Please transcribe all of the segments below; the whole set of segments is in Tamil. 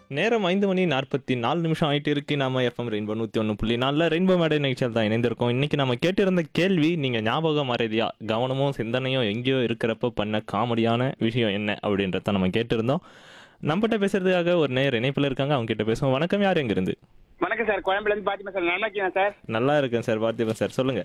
நேரம் ஐந்து மணி நாற்பத்தி நாலு நிமிஷம் ஆயிட்டு இருக்கு நாம எஃப்எம் ரெயின்போ நூற்றி ஒன்று புள்ளி நாலில் ரெயின்போ மேடை நிகழ்ச்சியில் தான் இணைந்திருக்கோம் இன்னைக்கு நம்ம கேட்டிருந்த கேள்வி நீங்கள் ஞாபகம் மறதியா கவனமும் சிந்தனையும் எங்கேயோ இருக்கிறப்ப பண்ண காமெடியான விஷயம் என்ன அப்படின்றத நம்ம கேட்டிருந்தோம் நம்மகிட்ட பேசுறதுக்காக ஒரு நேர் இணைப்பில் இருக்காங்க அவங்க கிட்ட பேசுவோம் வணக்கம் யார் எங்கிருந்து வணக்கம் சார் கோயம்புல இருந்து பாத்திமா சார் நல்லா இருக்கீங்க சார் நல்லா இருக்கேன் சார் பார்த்திபன் சார் சொல்லுங்க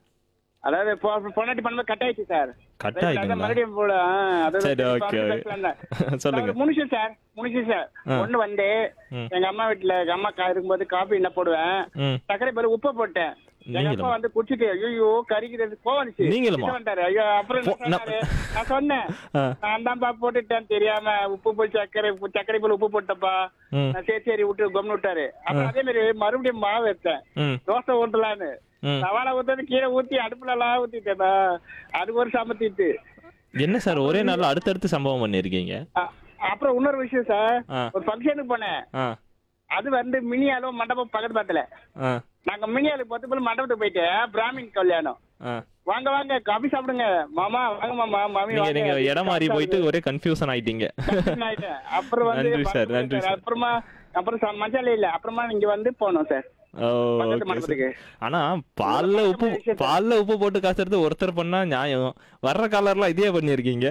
அதாவது பொ- பொண்டாட்டி பண்ணும்போது கட் ஆயிடுச்சு சார் கட் அதான் ஆயிட்டுங்களா மறுபடியும் போல ஆ, அதாவது சரி, சரி, okay, பாத்து okay. பேசலாம் தான். சொல்லுங்க. சார், மூணு விஷயம் சார் மூணு விஷயம் சார் ஆ. ஒண்ணு வந்து ம். எங்க அம்மா வீட்டுல எங்க அம்மா கா- இருக்கும்போது காபி என்ன போடுவேன் ம் சர்க்கரை பதில் உப்பு போட்டேன் எங்க நீங்களுமா? அப்பா வந்து குடிச்சிட்டு ஐயோ கறிக்கிறது கோவம் வந்துச்சு நீங்களுமா? திட்ட வந்துட்டாரு. ஐயோ அப்புறம் என்ன போ- நான்- சொன்னாரு? நான் சொன்னேன் ஆ. நான் தான்ப்பா போட்டுட்டேன் தெரியாம உப்பு போய் சர்க்கரை உப்பு- சர்க்கரை போல உப்பு போட்டப்பா ம் நான் சரி சரி விட்டு கொம்னு விட்டாரு அப்புறம் அதே மாதிரி மறுபடியும் மாவு எடுத்தேன் ம் தோசை ஊத்தலான்னு ம் சவாலை ஊத்தது கீழே ஊத்தி அடுப்புல எல்லாம் ஊத்திட்டேனா அது ஒரு சமத்திட்டு என்ன சார் ஒரே நாளில் அடுத்தடுத்து சம்பவம் பண்ணியிருக்கீங்க அ- அப்புறம் இன்னொரு விஷயம் சார் ஆ. ஒரு ஃபங்க்ஷனுக்கு போனேன் ஆ அது வந்து மினி அளவு மண்டபம் பக்கத்து பக்கத்துல ஆ நாங்க மினி அளவு பத்து பேர் மண்டபத்துக்கு போயிட்டு பிராமின் கல்யாணம் ஆ வாங்க வாங்க காபி சாப்பிடுங்க மாமா வாங்க மாமா மாமி நீங்க வாங்க. நீங்க இடம் மாறி போயிட்டு ஒரே கன்ஃபியூஷன் ஆயிட்டீங்க Confusion ஆயிட்டேன். அப்புறம் வந்து நன்றி சார், நன்றி சார். அப்புறமா அப்புறம் ச- மசாலா இல்ல அப்புறமா இங்க வந்து போனோம் சார் ஓ, பக்கத்து okay சார். மண்டபத்துக்கு ஆனா பால்ல உப்பு விஷயம் சார். பால்ல உப்பு போட்டு காசுறது ஒருத்தர் பண்ணா நியாயம் வர்ற காலர்லாம் இதே பண்ணிருக்கீங்க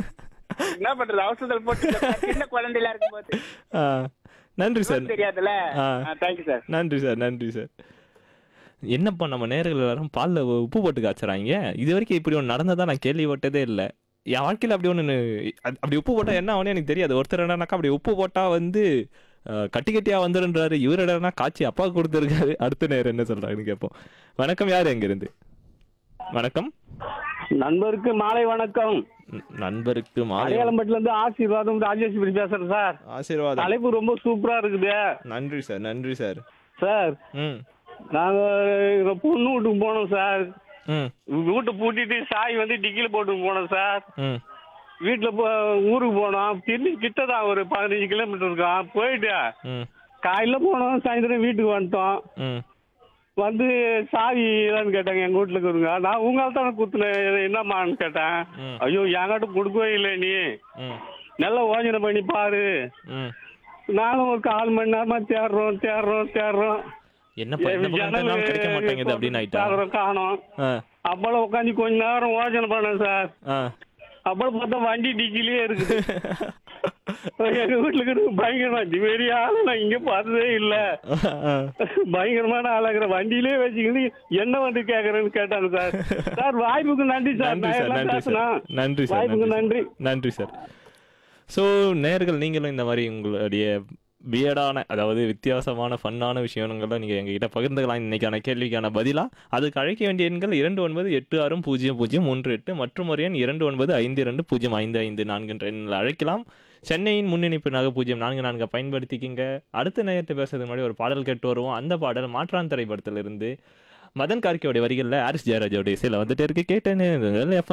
என்ன பண்றது அவசரத்தில் போட்டு சின்ன குழந்தைல இருக்கும்போது ஆ, நன்றி சார் தெரியாதுல்ல ஆ. தேங்க்யூ சார் நன்றி சார் நன்றி சார் என்னப்பா நம்ம நேர்கள் எல்லாரும் பால்ல உப்பு போட்டு காய்ச்சறாங்க இது வரைக்கும் இப்படி ஒன்று நடந்ததா நான் கேள்விப்பட்டதே இல்லை என் வாழ்க்கையில் அப்படி ஒன்று அப்படி உப்பு போட்டால் என்ன ஆகும்னு எனக்கு தெரியாது ஒருத்தர் என்னன்னாக்கா அப்படி உப்பு போட்டால் வந்து அஹ், கட்டி கட்டியா வந்துருன்றாரு இவர் என்னன்னா காய்ச்சி அப்பா கொடுத்துருக்காரு அடுத்த நேரம் என்ன சொல்றாருன்னு கேட்போம் வணக்கம் யார் எங்கிருந்து வணக்கம் நண்பருக்கு மாலை வணக்கம் ந- நண்பருக்கு மாலை அடையாளம்பட்டில இருந்து ஆசீர்வாதம் ராஜேஸ்வரி பேசுறேன் சார் ஆசீர்வாதம் தலைப்பு ரொம்ப சூப்பரா இருக்குது நன்றி சார் நன்றி சார் சார் ம் நாங்க எங்க பொண்ணு வீட்டுக்கு போனோம் சார் ம் வீட்டை பூட்டிட்டு சாய் வந்து டிக்கில போட்டு போனோம் சார் ம் வீட்டுல போ ஊருக்கு போனோம் திரும்பி கிட்ட தான் ஒரு பதினஞ்சு கிலோமீட்டர் இருக்கும் போயிட்டு ம் காலையில போனோம் சாயந்தரம் வீட்டுக்கு வந்துட்டோம் ம் வந்து சாவி இல்லைன்னு கேட்டாங்க எங்க வீட்டுல இருக்கிறவங்க நான் உங்களால தானே குத்துனேன் என்னம்மான்னு கேட்டேன் ம். ஐயோ என்கிட்ட கொடுக்கவே இல்லை நீ ம் நல்லா யோசனை பண்ணி பாரு ம் நானும் ஒரு கால் மணி நேரமா தேடுறோம் தேடுறோம் தேடுறோம் என்னப்பா இந்த பக்கம் தேடினாலும் கிடைக்க மாட்டேங்குது அப்படின்னு ஆயிட்டா தேடுறோம் காணோம் ஆ அப்போல உட்காந்து கொஞ்ச நேரம் யோசனை பண்ணேன் சார் ஆ அப்புறம் பார்த்தா வண்டி டிக்கிலே இருக்குது எங்க வீட்டுல இருக்கிற பயங்கரமா பெரிய ஆளு நான் இங்க பார்த்ததே இல்ல ஆ. பயங்கரமான ஆளாகிற வண்டியிலே வச்சுக்கிட்டு என்ன வந்து கேக்குறேன்னு கேட்டாங்க சார் சார் வாய்ப்புக்கு நன்றி சார் நன்றி நான் சார் எல்லாம் நன்றி பேசினா சார் நன்றி சார் வாய்ப்புக்கு நன்றி நன்றி சார். நன்றி சார் ஸோ நேர்கள் நீங்களும் இந்த மாதிரி உங்களுடைய வியடான அதாவது வித்தியாசமான ஃபன்னான விஷயங்களை நீங்கள் எங்ககிட்ட பகிர்ந்துக்கலாம் இன்னைக்கான கேள்விக்கான பதிலாக அதுக்கு அழைக்க வேண்டிய எண்கள் இரண்டு ஒன்பது எட்டு ஆறும் பூஜ்ஜியம் பூஜ்ஜியம் மூன்று எட்டு மற்றும் ஒரு எண் இரண்டு ஒன்பது ஐந்து இரண்டு பூஜ்ஜியம் ஐந்து ஐந்து நான்கு என்ற எண்ணில் அழைக்கலாம் சென்னையின் முன்னிணைப்பினாக பூஜ்ஜியம் நான்கு நான்கு பயன்படுத்திக்கிங்க அடுத்த நேரத்தை பேசுறதுக்கு முன்னாடி ஒரு பாடல் கேட்டு வருவோம் அந்த பாடல் மாற்றான் திரைப்படத்திலிருந்து மதன் கார்கியோடைய வரிகளில் ஹாரிஸ் ஜெயராஜோடைய இசையில் வந்துட்டு இருக்கு கேட்டேன்னு